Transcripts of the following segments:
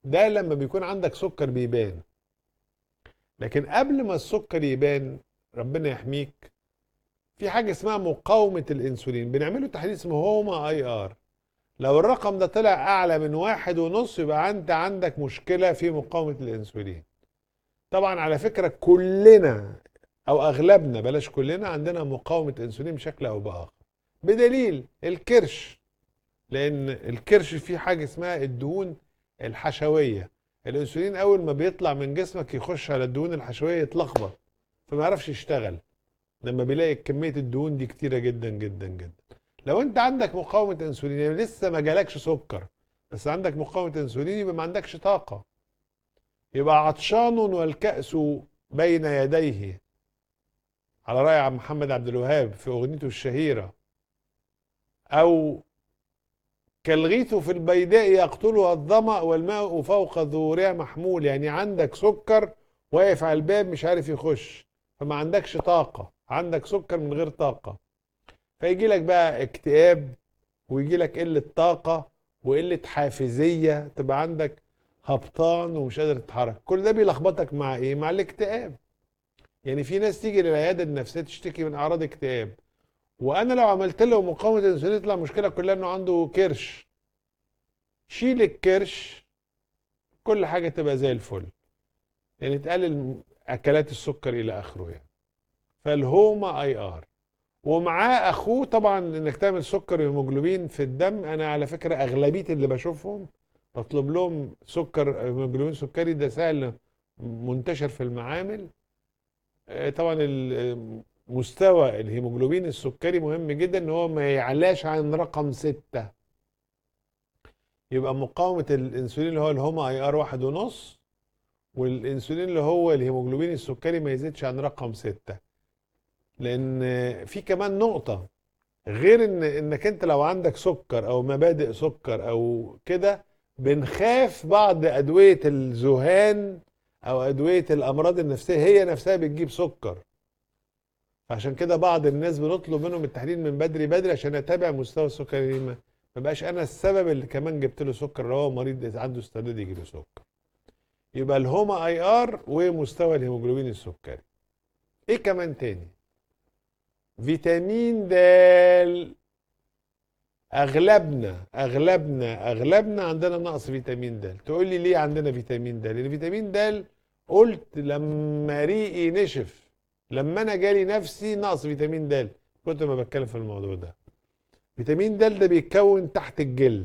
ده لما بيكون عندك سكر بيبان لكن قبل ما السكر يبان ربنا يحميك في حاجه اسمها مقاومه الانسولين بنعمله تحليل اسمه هوما اي ار لو الرقم ده طلع اعلى من واحد ونص يبقى انت عندك مشكله في مقاومه الانسولين طبعا على فكره كلنا او اغلبنا بلاش كلنا عندنا مقاومه انسولين بشكل او باخر بدليل الكرش لان الكرش فيه حاجه اسمها الدهون الحشويه الانسولين اول ما بيطلع من جسمك يخش على الدهون الحشويه يتلخبط فما يعرفش يشتغل لما بيلاقي كميه الدهون دي كتيره جدا جدا جدا لو انت عندك مقاومه انسولين يعني لسه ما جالكش سكر بس عندك مقاومه انسولين يبقى ما عندكش طاقه يبقى عطشان والكأس بين يديه على رأي عم محمد عبد الوهاب في أغنيته الشهيرة أو كالغيث في البيداء يقتلها الظمأ والماء فوق ظهورها محمول يعني عندك سكر واقف على الباب مش عارف يخش فما عندكش طاقة عندك سكر من غير طاقة فيجي لك بقى اكتئاب ويجي لك قلة طاقة وقلة حافزية تبقى عندك هبطان ومش قادر تتحرك كل ده بيلخبطك مع ايه مع الاكتئاب يعني في ناس تيجي للعياده النفسيه تشتكي من اعراض اكتئاب وانا لو عملت له مقاومه انسولين يطلع المشكله كلها انه عنده كرش شيل الكرش كل حاجه تبقى زي الفل يعني تقلل اكلات السكر الى اخره يعني فالهوما اي ار ومعاه اخوه طبعا انك تعمل سكر هيموجلوبين في الدم انا على فكره اغلبيه اللي بشوفهم بطلب لهم سكر هيموجلوبين سكري ده سهل منتشر في المعامل آه، طبعا ال- مستوى الهيموجلوبين السكري مهم جدا ان هو ما يعلاش عن رقم ستة يبقى مقاومة الانسولين اللي هو الهوما اي ار واحد ونص والانسولين اللي هو الهيموجلوبين السكري ما يزيدش عن رقم ستة لان في كمان نقطة غير ان انك انت لو عندك سكر او مبادئ سكر او كده بنخاف بعض ادوية الذهان او ادويه الامراض النفسيه هي نفسها بتجيب سكر عشان كده بعض الناس بنطلب منهم التحليل من بدري بدري عشان اتابع مستوى السكر ما ما بقاش انا السبب اللي كمان جبت له سكر اللي هو مريض عنده استعداد يجي له سكر يبقى الهوما اي ار ومستوى الهيموجلوبين السكري ايه كمان تاني فيتامين د اغلبنا اغلبنا اغلبنا عندنا نقص فيتامين د تقول لي ليه عندنا فيتامين د لان فيتامين د قلت لما ريقي نشف لما انا جالي نفسي نقص فيتامين د كنت ما بتكلم في الموضوع ده فيتامين د ده بيتكون تحت الجلد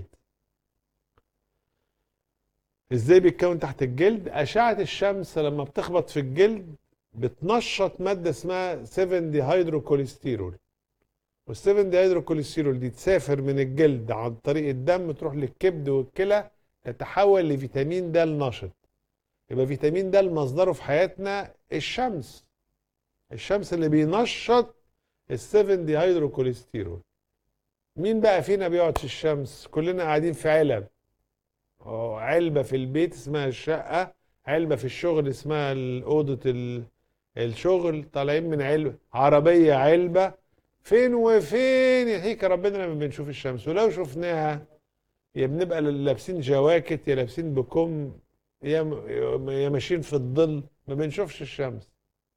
ازاي بيتكون تحت الجلد اشعه الشمس لما بتخبط في الجلد بتنشط ماده اسمها 7 دي هيدروكوليسترول والسيفن دي هيدروكوليسترول دي تسافر من الجلد عن طريق الدم تروح للكبد والكلى تتحول لفيتامين د النشط يبقى فيتامين د مصدره في حياتنا الشمس الشمس اللي بينشط السيفن دي هيدروكوليسترول مين بقى فينا بيقعد في الشمس كلنا قاعدين في علب أه، علبة في البيت اسمها الشقة علبة في الشغل اسمها أوضة ال- الشغل طالعين من علبة عربية علبة فين وفين يحيك ربنا لما بنشوف الشمس ولو شفناها يا بنبقى لابسين جواكت يا لابسين بكم يا يا ماشيين في الظل ما بنشوفش الشمس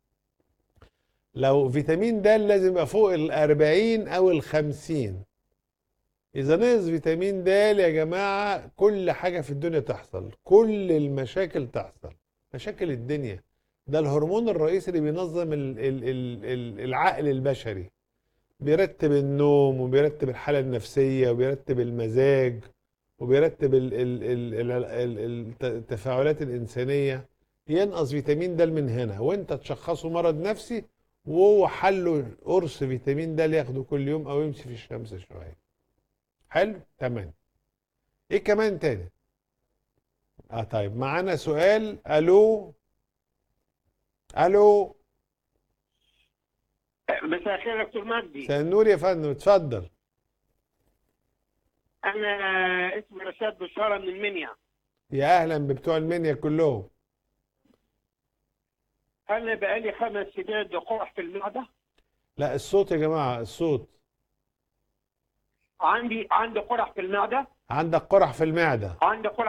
لو فيتامين د لازم يبقى فوق ال 40 او ال 50 اذا نقص فيتامين د يا جماعه كل حاجه في الدنيا تحصل كل المشاكل تحصل مشاكل الدنيا ده الهرمون الرئيسي اللي بينظم ال- ال- ال- ال- العقل البشري بيرتب النوم وبيرتب الحالة النفسية وبيرتب المزاج وبيرتب ال ال ال ال ال ال التفاعلات الإنسانية ينقص فيتامين د من هنا وانت تشخصه مرض نفسي وهو حله قرص فيتامين د ياخده كل يوم او يمشي في الشمس شوية حلو تمام ايه كمان تاني اه طيب معانا سؤال الو الو مساء الخير يا دكتور مجدي مساء النور يا فندم اتفضل انا اسمي رشاد بشاره من المنيا يا اهلا ببتوع المنيا كلهم انا بقالي خمس سنين قرح في المعده لا الصوت يا جماعه الصوت عندي عندي قرح في المعده عندك قرح في المعده عندي قرح